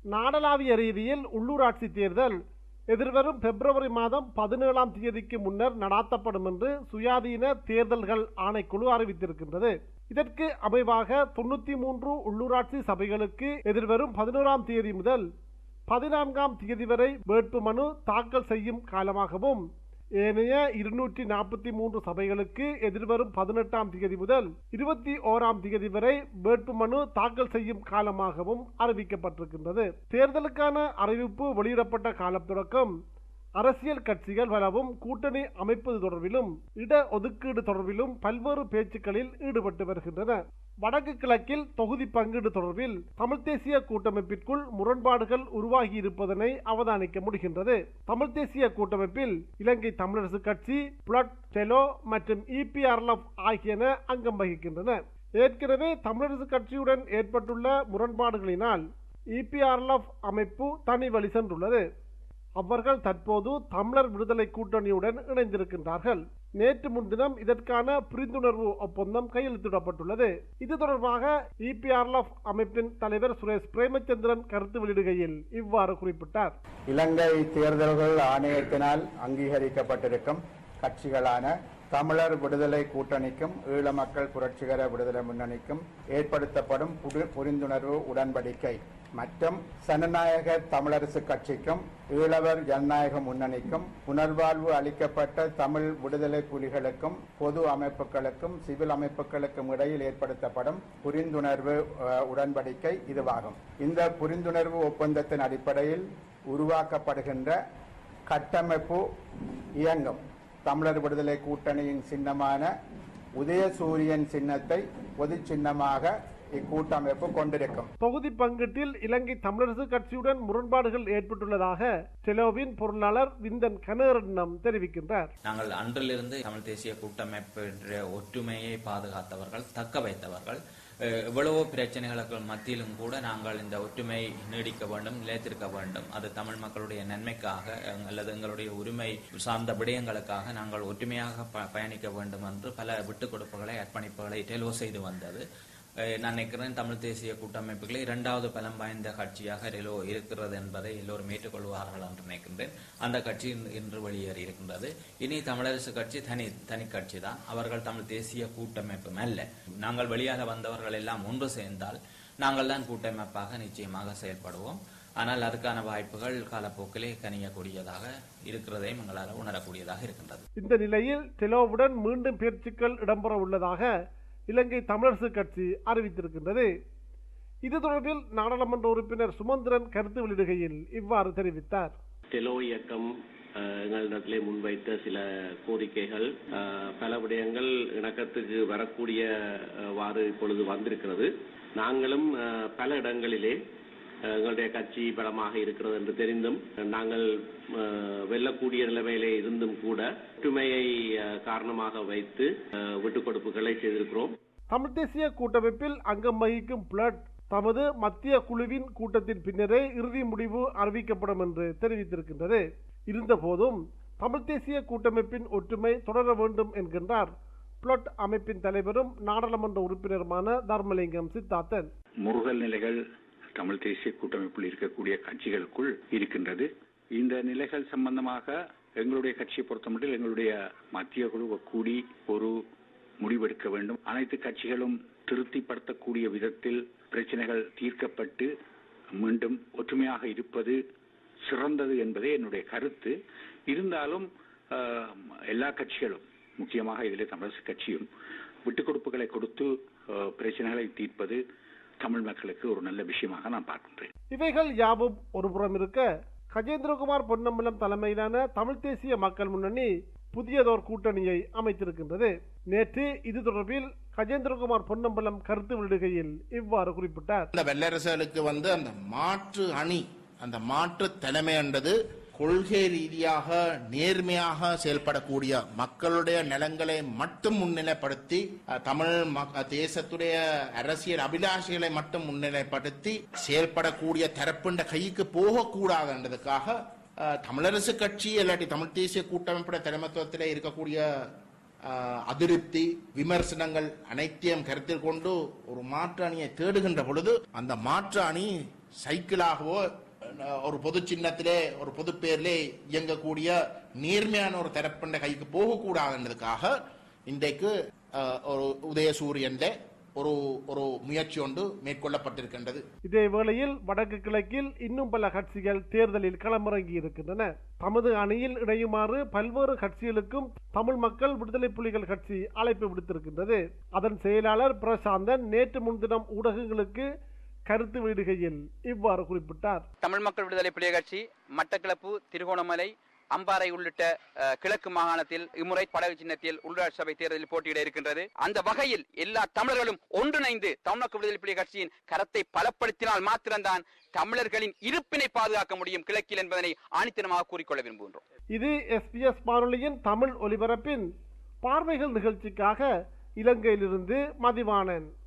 நாடளாவிய ரீதியில் உள்ளூராட்சி தேர்தல் எதிர்வரும் பிப்ரவரி மாதம் பதினேழாம் தேதிக்கு முன்னர் நடாத்தப்படும் என்று சுயாதீன தேர்தல்கள் ஆணைக்குழு அறிவித்திருக்கின்றது இதற்கு அமைவாக தொண்ணூத்தி மூன்று உள்ளூராட்சி சபைகளுக்கு எதிர்வரும் பதினோராம் தேதி முதல் பதினான்காம் தேதி வரை வேட்புமனு தாக்கல் செய்யும் காலமாகவும் ஏனைய இருநூற்றி நாற்பத்தி மூன்று சபைகளுக்கு எதிர்வரும் பதினெட்டாம் தேதி முதல் இருபத்தி ஓராம் தேதி வரை வேட்புமனு தாக்கல் செய்யும் காலமாகவும் அறிவிக்கப்பட்டிருக்கின்றது தேர்தலுக்கான அறிவிப்பு வெளியிடப்பட்ட காலம் தொடக்கம் அரசியல் கட்சிகள் பலவும் கூட்டணி அமைப்பது தொடர்பிலும் இட ஒதுக்கீடு தொடர்பிலும் பல்வேறு பேச்சுக்களில் ஈடுபட்டு வருகின்றன வடக்கு கிழக்கில் தொகுதி பங்கீடு தொடர்பில் தமிழ் தேசிய கூட்டமைப்பிற்குள் முரண்பாடுகள் உருவாகி இருப்பதனை அவதானிக்க முடிகின்றது தமிழ் தேசிய கூட்டமைப்பில் இலங்கை தமிழரசு கட்சி புளட் டெலோ மற்றும் இபிஆர்எல்எஃப் ஆகியன அங்கம் வகிக்கின்றன ஏற்கனவே தமிழரசு கட்சியுடன் ஏற்பட்டுள்ள முரண்பாடுகளினால் இபிஆர்எல்எஃப் அமைப்பு தனி வழி சென்றுள்ளது அவர்கள் தற்போது தமிழர் விடுதலை கூட்டணியுடன் இணைந்திருக்கின்றார்கள் நேற்று முன்தினம் இதற்கான புரிந்துணர்வு ஒப்பந்தம் கையெழுத்திடப்பட்டுள்ளது இது தொடர்பாக இபிஆர்எல்எஃப் அமைப்பின் தலைவர் சுரேஷ் பிரேமச்சந்திரன் கருத்து வெளியிடுகையில் இவ்வாறு குறிப்பிட்டார் இலங்கை தேர்தல்கள் ஆணையத்தினால் அங்கீகரிக்கப்பட்டிருக்கும் கட்சிகளான தமிழர் விடுதலை கூட்டணிக்கும் ஈழ மக்கள் புரட்சிகர விடுதலை முன்னணிக்கும் ஏற்படுத்தப்படும் புது- புரிந்துணர்வு உடன்படிக்கை மற்றும் ஜனநாயக தமிழரசு கட்சிக்கும் ஈழவர் ஜனநாயக முன்னணிக்கும் புனர்வாழ்வு அளிக்கப்பட்ட தமிழ் விடுதலை புலிகளுக்கும் பொது அமைப்புகளுக்கும் சிவில் அமைப்புகளுக்கும் இடையில் ஏற்படுத்தப்படும் புரிந்துணர்வு அஹ், உடன்படிக்கை இதுவாகும் இந்த புரிந்துணர்வு ஒப்பந்தத்தின் அடிப்படையில் உருவாக்கப்படுகின்ற கட்டமைப்பு இயங்கும் தமிழர் விடுதலை கூட்டணியின் சின்னமான உதயசூரியன் சின்னத்தை பொது சின்னமாக இக்கூட்டமைப்பு கொண்டிருக்கும் தொகுதி பங்கீட்டில் இலங்கை தமிழரசு கட்சியுடன் முரண்பாடுகள் ஏற்பட்டுள்ளதாக டெலோவின் பொருளாளர் விந்தன் கனகரட்னம் தெரிவிக்கின்றார் நாங்கள் அன்றிலிருந்து தமிழ் தேசிய கூட்டமைப்பு என்ற ஒற்றுமையை பாதுகாத்தவர்கள் தக்க வைத்தவர்கள் அஹ், எவ்வளவோ பிரச்சனைகளுக்கு மத்தியிலும் கூட நாங்கள் இந்த ஒற்றுமை நீடிக்க வேண்டும் நிலைத்திருக்க வேண்டும் அது தமிழ் மக்களுடைய நன்மைக்காக அஹ், அல்லது எங்களுடைய உரிமை சார்ந்த விடயங்களுக்காக நாங்கள் ஒற்றுமையாக ப- பயணிக்க வேண்டும் என்று பல விட்டுக் கொடுப்புகளை அர்ப்பணிப்புகளை டெலோ செய்து வந்தது அஹ், நான் நினைக்கிறேன் தமிழ் தேசிய கூட்டமைப்புகளை இரண்டாவது பலம் வாய்ந்த கட்சியாக ரெலோ இருக்கிறது என்பதை எல்லோரும் ஏற்றுக்கொள்வார்கள் என்று நினைக்கின்றேன் அந்த கட்சி இன்று- இன்று வெளியேறி இருக்கின்றது இனி தமிழரசு கட்சி தனி தனி கட்சி தான் அவர்கள் தமிழ் தேசிய கூட்டமைப்பும் அல்ல நாங்கள் வெளியாக வந்தவர்கள் எல்லாம் ஒன்று சேர்ந்தால் நாங்கள் தான் கூட்டமைப்பாக நிச்சயமாக செயல்படுவோம் ஆனால் அதுக்கான வாய்ப்புகள் காலப்போக்கிலே கனியக்கூடியதாக இருக்கிறதையும் எங்களால் உணரக்கூடியதாக இருக்கின்றது இந்த நிலையில் டெலோவுடன் மீண்டும் பேச்சுக்கள் இடம்பெற உள்ளதாக இலங்கை தமிழரசு கட்சி அறிவித்திருக்கின்றது இது தொடர்பில் நாடாளுமன்ற உறுப்பினர் சுமந்திரன் கருத்து வெளியிடுகையில் இவ்வாறு தெரிவித்தார் டெலோ இயக்கம் அஹ், எங்களிடத்திலே முன்வைத்த சில கோரிக்கைகள் அஹ், பல விடயங்கள் இணக்கத்துக்கு வரக்கூடியவாறு இப்பொழுது வந்திருக்கிறது நாங்களும் அஹ், பல இடங்களிலே அஹ், எங்களுடைய கட்சி பலமாக இருக்கிறது என்று தெரிந்தும் நாங்கள் அஹ், வெல்லக்கூடிய நிலைமையிலே இருந்தும் கூட ஒற்றுமையை அஹ், காரணமாக வைத்து அஹ், விட்டுக் கொடுப்புகளை செய்திருக்கிறோம் தமிழ் தேசிய கூட்டமைப்பில் அங்கம் வகிக்கும் பிளட் தமது மத்திய குழுவின் கூட்டத்தின் பின்னரே இறுதி முடிவு அறிவிக்கப்படும் என்று தெரிவித்திருக்கின்றது இருந்தபோதும் தமிழ் தேசிய கூட்டமைப்பின் ஒற்றுமை தொடர வேண்டும் என்கின்றார் பிளட் அமைப்பின் தலைவரும் நாடாளுமன்ற உறுப்பினருமான தர்மலிங்கம் சித்தார்த்தன் முருகல் நிலைகள் தமிழ் தேசிய கூட்டமைப்பில் இருக்கக்கூடிய கட்சிகளுக்குள் இருக்கின்றது இந்த நிலைகள் சம்பந்தமாக எங்களுடைய கட்சியை பொறுத்தமட்டில் எங்களுடைய மத்திய குழு கூடி ஒரு முடிவெடுக்க வேண்டும் அனைத்து கட்சிகளும் திருப்திப்படுத்தக்கூடிய விதத்தில் பிரச்சனைகள் தீர்க்கப்பட்டு மீண்டும் ஒற்றுமையாக இருப்பது சிறந்தது என்பதே என்னுடைய கருத்து இருந்தாலும் ஆஹ், எல்லா கட்சிகளும் முக்கியமாக இதிலே தமிழரசு கட்சியும் விட்டுக் கொடுப்புகளை கொடுத்து ஆஹ், பிரச்சனைகளை தீர்ப்பது தமிழ் மக்களுக்கு ஒரு நல்ல விஷயமாக நான் பார்க்கின்றேன் இவைகள் யாவும் ஒருபுறம் இருக்க கஜேந்திரகுமார் பொன்னம்பலம் தலைமையிலான தமிழ் தேசிய மக்கள் முன்னணி புதியதோர் கூட்டணியை அமைத்திருக்கின்றது நேற்று இது தொடர்பில் கஜேந்திரகுமார் பொன்னம்பலம் கருத்து வெளியிடுகையில் இவ்வாறு குறிப்பிட்டார் அந்த வெள்ளரசுகளுக்கு வந்து அந்த மாற்று அணி அந்த மாற்று தலைமை என்றது கொள்கை ரீதியாக நேர்மையாக செயல்படக்கூடிய மக்களுடைய நலன்களை மட்டும் முன்னிலைப்படுத்தி அஹ், தமிழ் மக்- தேசத்துடைய அரசியல் அபிலாஷைகளை மட்டும் முன்னிலைப்படுத்தி செயல்படக்கூடிய தரப்புண்ட கைக்கு போகக்கூடாதுன்றதுக்காக அஹ், தமிழரசு கட்சி இல்லாட்டி தமிழ் தேசிய கூட்டமைப்புடைய தலைமைத்துவத்திலே இருக்கக்கூடிய ஆஹ், அதிருப்தி விமர்சனங்கள் அனைத்தையும் கருத்தில் கொண்டு ஒரு மாற்று அணியை தேடுகின்ற பொழுது அந்த மாற்று அணி சைக்கிளாகவோ அஹ், ஒரு பொது சின்னத்திலே ஒரு பொது பேரிலே இயங்கக்கூடிய நேர்மையான ஒரு தரப்பின கைக்கு போகக்கூடாதுன்றதுக்காக இன்றைக்கு அஹ், ஒரு உதயசூரியன்ல ஒரு ஒரு முயற்சி ஒன்று மேற்கொள்ளப்பட்டிருக்கின்றது இதே வேளையில் வடக்கு கிழக்கில் இன்னும் பல கட்சிகள் தேர்தலில் களமிறங்கி இருக்கின்றன தமது அணியில் இணையுமாறு பல்வேறு கட்சிகளுக்கும் தமிழ் மக்கள் விடுதலை புலிகள் கட்சி அழைப்பு விடுத்திருக்கின்றது அதன் செயலாளர் பிரசாந்தன் நேற்று முன்தினம் ஊடகங்களுக்கு கருத்து வெளியிடுகையில் இவ்வாறு குறிப்பிட்டார் தமிழ் மக்கள் விடுதலை புலிகள் கட்சி மட்டக்களப்பு திருகோணமலை அம்பாறை உள்ளிட்ட அஹ், கிழக்கு மாகாணத்தில் இம்முறை படகு சின்னத்தில் உள்ளாட்சி சபை தேர்தலில் போட்டியிட இருக்கின்றது அந்த வகையில் எல்லா தமிழர்களும் ஒன்றிணைந்து தமிழ் மக்கள் விடுதலை புலிகள் கட்சியின் கரத்தை பலப்படுத்தினால் மாத்திரம்தான் தமிழர்களின் இருப்பினை பாதுகாக்க முடியும் கிழக்கில் என்பதனை ஆணித்தனமாக கூறிக்கொள்ள விரும்புகின்றோம் இது எஸ்பிஎஸ் வானொலியின் தமிழ் ஒலிபரப்பின் பார்வைகள் நிகழ்ச்சிக்காக இலங்கையிலிருந்து மதிவாணன்